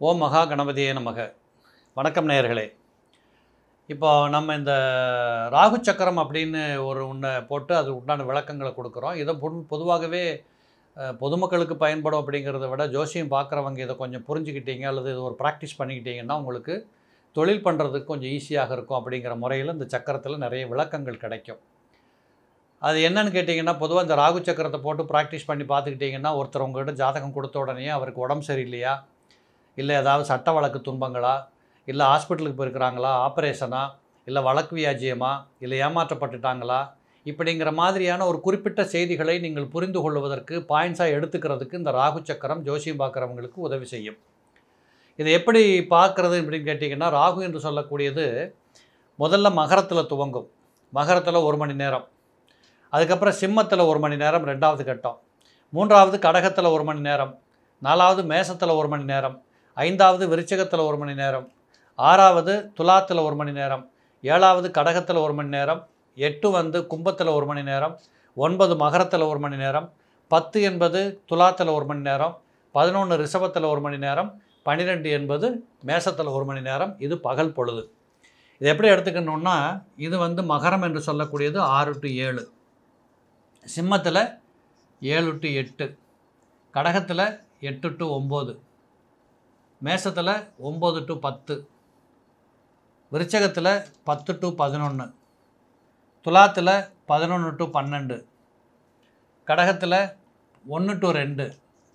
ஓம் மகா கணபதியே நமக வணக்கம் நேயர்களே இப்போ நம்ம இந்த ராகு சக்கரம் அப்படின்னு ஒரு ஒன்றை போட்டு அது உண்டான விளக்கங்களை கொடுக்குறோம் இதை பொது- பொதுவாகவே அஹ், பொதுமக்களுக்கு பயன்படும் அப்படிங்கிறத விட ஜோசியம் பார்க்குறவங்க இதை கொஞ்சம் புரிஞ்சுக்கிட்டீங்க அல்லது இது ஒரு ப்ராக்டிஸ் பண்ணிக்கிட்டீங்கன்னா உங்களுக்கு தொழில் பண்ணுறதுக்கு கொஞ்சம் ஈஸியாக இருக்கும் அப்படிங்கிற முறையில் இந்த சக்கரத்தில் நிறைய விளக்கங்கள் கிடைக்கும் அது என்னன்னு கேட்டிங்கன்னா பொதுவாக இந்த ராகு சக்கரத்தை போட்டு ப்ராக்டிஸ் பண்ணி பார்த்துக்கிட்டிங்கன்னா ஒருத்தர் உங்ககிட்ட ஜாதகம் கொடுத்த உடனே அவருக்கு உடம்பு சரியில்லையா இல்லை ஏதாவது சட்ட வழக்கு துன்பங்களா இல்லை ஹாஸ்பிட்டலுக்கு போயிருக்கிறாங்களா ஆப்ரேஷனா இல்லை வழக்கு வியாஜியமா இல்லை ஏமாற்றப்பட்டுட்டாங்களா இப்படிங்கிற மாதிரியான ஒரு குறிப்பிட்ட செய்திகளை நீங்கள் புரிந்து கொள்வதற்கு பாயிண்ட்ஸாக எடுத்துக்கிறதுக்கு இந்த ராகு சக்கரம் ஜோசியம் பார்க்குறவங்களுக்கு உதவி செய்யும் இதை எப்படி பார்க்குறது அப்படின்னு கேட்டிங்கன்னா ராகு என்று சொல்லக்கூடியது முதல்ல மகரத்தில் துவங்கும் மகரத்தில் ஒரு மணி நேரம் அதுக்கப்புறம் சிம்மத்தில் ஒரு மணி நேரம் ரெண்டாவது கட்டம் மூன்றாவது கடகத்தில் ஒரு மணி நேரம் நாலாவது மேசத்தில் ஒரு மணி நேரம் ஐந்தாவது விருச்சகத்தில் ஒரு மணி நேரம் ஆறாவது துலாத்தில் ஒரு மணி நேரம் ஏழாவது கடகத்தில் ஒரு மணி நேரம் எட்டு வந்து கும்பத்தில் ஒரு மணி நேரம் ஒன்பது மகரத்தில் ஒரு மணி நேரம் பத்து என்பது துலாத்தில் ஒரு மணி நேரம் பதினொன்று ரிஷபத்தில் ஒரு மணி நேரம் பன்னிரெண்டு என்பது மேசத்தில் ஒரு மணி நேரம் இது பகல் பொழுது இது எப்படி எடுத்துக்கணுன்னா இது வந்து மகரம் என்று சொல்லக்கூடியது ஆறு டு ஏழு சிம்மத்தில் ஏழு டு எட்டு கடகத்தில் எட்டு டு ஒம்பது மேசத்தில் ஒம்பது டு பத்து விருச்சகத்தில் பத்து டு பதினொன்று துலாத்தில் பதினொன்று டு பன்னெண்டு கடகத்தில் ஒன்று டு ரெண்டு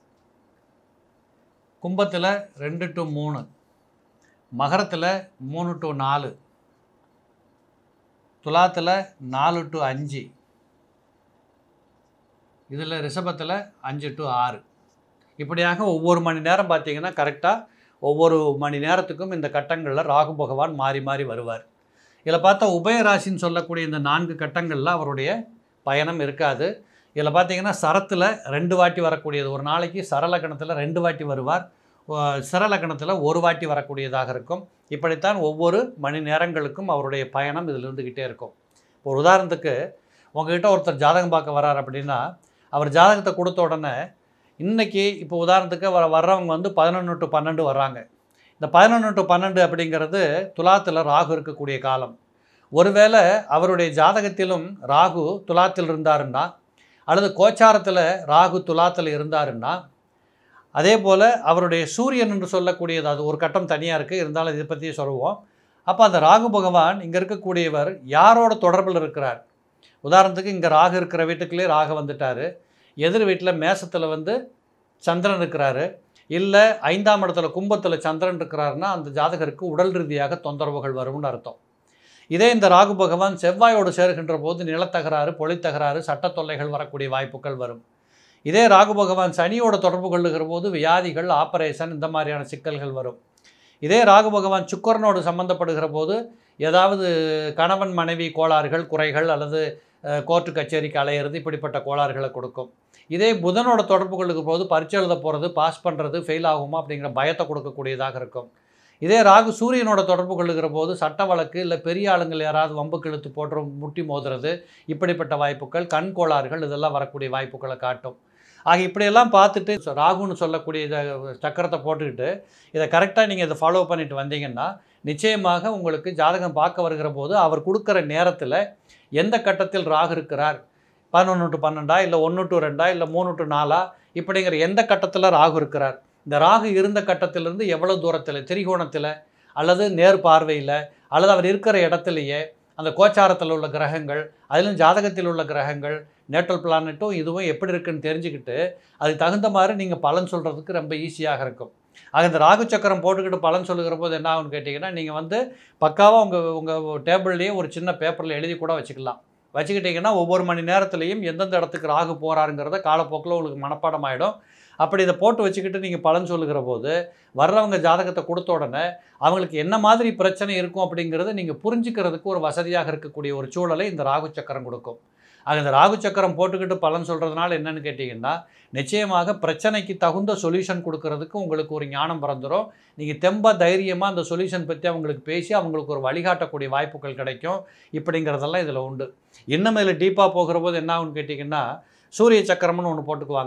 கும்பத்தில் ரெண்டு டு மூணு மகரத்தில் மூணு டு நாலு துலாத்தில் நாலு டு அஞ்சு இதில் ரிஷபத்தில் அஞ்சு டு ஆறு இப்படியாக ஒவ்வொரு மணி நேரம் பார்த்தீங்கன்னா கரெக்டாக ஒவ்வொரு மணி நேரத்துக்கும் இந்த கட்டங்களில் ராகு பகவான் மாறி மாறி வருவார் இதில் பார்த்தா உபயராசின்னு சொல்லக்கூடிய இந்த நான்கு கட்டங்களில் அவருடைய பயணம் இருக்காது இதில் பார்த்தீங்கன்னா சரத்தில் ரெண்டு வாட்டி வரக்கூடியது ஒரு நாளைக்கு சரலக்கணத்தில் ரெண்டு வாட்டி வருவார் ஒ- சிரலக்கணத்தில் ஒரு வாட்டி வரக்கூடியதாக இருக்கும் இப்படித்தான் ஒவ்வொரு மணி நேரங்களுக்கும் அவருடைய பயணம் இதில் இருந்துக்கிட்டே இருக்கும் ஒரு உதாரணத்துக்கு உங்ககிட்ட ஒருத்தர் ஜாதகம் பார்க்க வர்றார் அப்படின்னா அவர் ஜாதகத்தை கொடுத்த உடனே இன்னைக்கு இப்போ உதாரணத்துக்கு வர வர்றவங்க வந்து பதினொன்று டு பன்னெண்டு வர்றாங்க இந்த பதினொன்று டு பன்னெண்டு அப்படிங்கிறது துலாத்தில் ராகு இருக்கக்கூடிய காலம் ஒருவேளை அவருடைய ஜாதகத்திலும் ராகு துலாத்தில் இருந்தாருன்னா அல்லது கோச்சாரத்தில் ராகு துலாத்தில் இருந்தாருன்னா அதே போல் அவருடைய சூரியன் என்று சொல்லக்கூடியது அது ஒரு கட்டம் தனியாக இருக்குது இருந்தாலும் இதை பற்றி சொல்லுவோம் அப்போ அந்த ராகு பகவான் இங்கே இருக்கக்கூடியவர் யாரோட தொடர்பில் இருக்கிறார் உதாரணத்துக்கு இங்கே ராகு இருக்கிற வீட்டுக்குள்ளே ராகு வந்துட்டார் எதிர் வீட்டில் மேசத்தில் வந்து சந்திரன் இருக்கிறாரு இல்லை ஐந்தாம் இடத்துல கும்பத்தில் சந்திரன் இருக்கிறாருன்னா அந்த ஜாதகருக்கு உடல் ரீதியாக தொந்தரவுகள் வரும்னு அர்த்தம் இதே இந்த ராகு பகவான் செவ்வாயோடு சேர்கின்ற போது நிலத்தகராறு பொலித்தகராறு சட்ட தொல்லைகள் வரக்கூடிய வாய்ப்புகள் வரும் இதே ராகு பகவான் சனியோட தொடர்பு கொள்ளுகிற போது வியாதிகள் ஆபரேஷன் இந்த மாதிரியான சிக்கல்கள் வரும் இதே ராகு பகவான் சுக்கரனோடு சம்பந்தப்படுகிற போது ஏதாவது கணவன் மனைவி கோளாறுகள் குறைகள் அல்லது அஹ், கோர்ட்டு கச்சேரிக்கு அலையிறது இப்படிப்பட்ட கோளாறுகளை கொடுக்கும் இதே புதனோட தொடர்பு கொள்ளுகிற போது பரீட்சை எழுத போகிறது பாஸ் பண்ணுறது ஃபெயில் ஆகுமா அப்படிங்கிற பயத்தை கொடுக்கக்கூடியதாக இருக்கும் இதே ராகு சூரியனோட தொடர்பு கொள்ளுகிற போது சட்ட வழக்கு இல்லை பெரிய ஆளுங்கள் யாராவது வம்புக்கு இழுத்து போட்டு முட்டி மோதுறது இப்படிப்பட்ட வாய்ப்புகள் கண் கோளாறுகள் இதெல்லாம் வரக்கூடிய வாய்ப்புகளை காட்டும் ஆக இப்படியெல்லாம் பார்த்துட்டு சொ- ராகுன்னு சொல்லக்கூடிய இதை சக்கரத்தை போட்டுக்கிட்டு இதை கரெக்டாக நீங்கள் இதை ஃபாலோ பண்ணிட்டு வந்தீங்கன்னா நிச்சயமாக உங்களுக்கு ஜாதகம் பார்க்க வருகிற போது அவர் கொடுக்குற நேரத்தில் எந்த கட்டத்தில் ராகு இருக்கிறார் பதினொன்று டு பன்னெண்டா இல்லை ஒன்று டு ரெண்டா இல்லை மூணு டு நாலா இப்படிங்கிற எந்த கட்டத்தில் ராகு இருக்கிறார் இந்த ராகு இருந்த கட்டத்திலிருந்து எவ்வளோ தூரத்தில் திரிகோணத்தில் அல்லது நேர் பார்வையில் அல்லது அவர் இருக்கிற இடத்துலையே அந்த கோச்சாரத்தில் உள்ள கிரகங்கள் அதிலும் ஜாதகத்தில் உள்ள கிரகங்கள் நேட்டல் பிளானட்டும் இதுவும் எப்படி இருக்குன்னு தெரிஞ்சுக்கிட்டு அதுக்கு தகுந்த மாதிரி நீங்கள் பலன் சொல்கிறதுக்கு ரொம்ப ஈஸியாக இருக்கும் ஆக இந்த ராகு சக்கரம் போட்டுக்கிட்டு பலன் சொல்லுகிற போது என்ன ஆகும்னு கேட்டிங்கன்னா நீங்கள் வந்து பக்காவாக உங்கள் உங்கள் டேபிள்லேயே ஒரு சின்ன பேப்பரில் எழுதி கூட வச்சுக்கலாம் வச்சுக்கிட்டிங்கன்னா ஒவ்வொரு மணி நேரத்துலையும் எந்தெந்த இடத்துக்கு ராகு போகிறாருங்கிறத காலப்போக்கில் உங்களுக்கு மனப்பாடம் ஆகிடும் அப்படி இதை போட்டு வச்சுக்கிட்டு நீங்கள் பலன் சொல்லுகிற போது வர்றவங்க ஜாதகத்தை கொடுத்த உடனே அவங்களுக்கு என்ன மாதிரி பிரச்சனை இருக்கும் அப்படிங்கிறத நீங்கள் புரிஞ்சுக்கிறதுக்கு ஒரு வசதியாக இருக்கக்கூடிய ஒரு சூழலை இந்த ராகு சக்கரம் கொடுக்கும் ஆக இந்த ராகு சக்கரம் போட்டுக்கிட்டு பலன் சொல்கிறதுனால என்னன்னு கேட்டிங்கன்னா நிச்சயமாக பிரச்சனைக்கு தகுந்த சொல்யூஷன் கொடுக்கறதுக்கு உங்களுக்கு ஒரு ஞானம் பிறந்துடும் நீங்கள் தெம்ப தைரியமாக அந்த சொல்யூஷன் பற்றி அவங்களுக்கு பேசி அவங்களுக்கு ஒரு வழிகாட்டக்கூடிய வாய்ப்புகள் கிடைக்கும் இப்படிங்கிறதெல்லாம் இதில் உண்டு இன்னும் இதில் டீப்பாக போகிற போது என்ன ஆகும்னு கேட்டிங்கன்னா சூரிய சக்கரம்னு ஒன்று போட்டுக்குவாங்க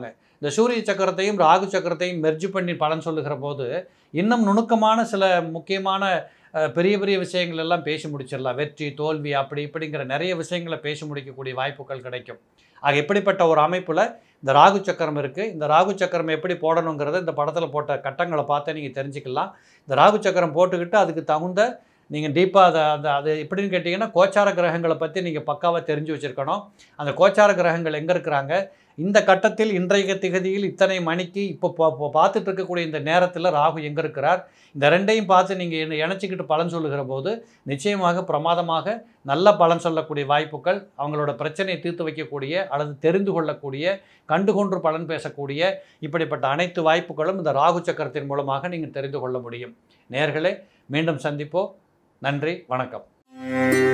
இந்த சூரிய சக்கரத்தையும் ராகு சக்கரத்தையும் மெர்ஜ் பண்ணி பலன் சொல்லுகிற போது இன்னும் நுணுக்கமான சில முக்கியமான அஹ், பெரிய பெரிய விஷயங்கள் எல்லாம் பேசி முடிச்சிடலாம் வெற்றி தோல்வி அப்படி இப்படிங்கிற நிறைய விஷயங்களை பேசி முடிக்கக்கூடிய வாய்ப்புகள் கிடைக்கும் ஆக இப்படிப்பட்ட ஒரு அமைப்பில் இந்த ராகு சக்கரம் இருக்குது இந்த ராகு சக்கரம் எப்படி போடணுங்கிறத இந்த படத்தில் போட்ட கட்டங்களை பார்த்து நீங்கள் தெரிஞ்சுக்கலாம் இந்த ராகு சக்கரம் போட்டுக்கிட்டு அதுக்கு தகுந்த நீங்கள் டீப்பாக அதை அந்த அது எப்படின்னு கேட்டிங்கன்னா கோச்சார கிரகங்களை பற்றி நீங்கள் பக்காவாக தெரிஞ்சு வச்சுருக்கணும் அந்த கோச்சார கிரகங்கள் எங்கே இருக்கிறாங்க இந்த கட்டத்தில் இன்றைய திகதியில் இத்தனை மணிக்கு இப்போ பா- பா- பார்த்துட்டு இருக்கக்கூடிய இந்த நேரத்தில் ராகு எங்கே இருக்கிறார் இந்த ரெண்டையும் பார்த்து நீங்கள் இணைச்சிக்கிட்டு பலன் சொல்லுகிற போது நிச்சயமாக பிரமாதமாக நல்ல பலன் சொல்லக்கூடிய வாய்ப்புகள் அவங்களோட பிரச்சனையை தீர்த்து வைக்கக்கூடிய அல்லது தெரிந்து கொள்ளக்கூடிய கண்டுகொன்று பலன் பேசக்கூடிய இப்படிப்பட்ட அனைத்து வாய்ப்புகளும் இந்த ராகு சக்கரத்தின் மூலமாக நீங்கள் தெரிந்து கொள்ள முடியும் நேர்களே மீண்டும் சந்திப்போம் நன்றி வணக்கம்